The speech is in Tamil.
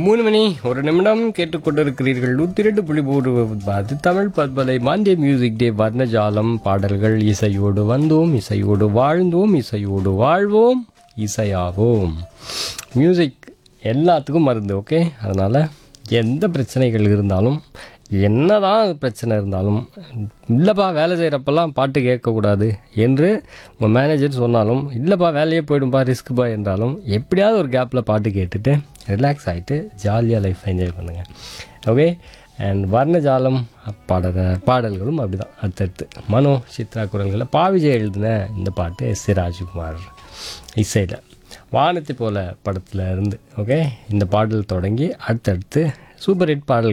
மூணு மணி ஒரு நிமிடம் கேட்டுக்கொண்டிருக்கிறீர்கள் நூற்றி ரெண்டு புள்ளி மூணு அது தமிழ் பற்பலை மாண்டிய மியூசிக் டே வர்ணஜாலம் பாடல்கள் இசையோடு வந்தோம் இசையோடு வாழ்ந்தோம் இசையோடு வாழ்வோம் இசையாவோம் மியூசிக் எல்லாத்துக்கும் மருந்து ஓகே அதனால் எந்த பிரச்சனைகள் இருந்தாலும் என்னதான் பிரச்சனை இருந்தாலும் இல்லைப்பா வேலை செய்கிறப்பெல்லாம் பாட்டு கேட்கக்கூடாது என்று உங்கள் மேனேஜர் சொன்னாலும் இல்லைப்பா வேலையே போயிடும்பா ரிஸ்க்குப்பா என்றாலும் எப்படியாவது ஒரு கேப்பில் பாட்டு கேட்டுட்டு ரிலாக்ஸ் ஆகிட்டு ஜாலியாக லைஃப் என்ஜாய் பண்ணுங்கள் ஓகே அண்ட் வர்ணஜாலம் பாடல் பாடல்களும் அப்படி தான் அடுத்தடுத்து மனோ சித்ரா குரல்களில் பாவிஜய் எழுதின இந்த பாட்டு எஸ் சி ராஜ்குமார் இசையில் வானத்தை போல படத்தில் இருந்து ஓகே இந்த பாடல் தொடங்கி அடுத்தடுத்து சூப்பர் ஹிட் பாடல்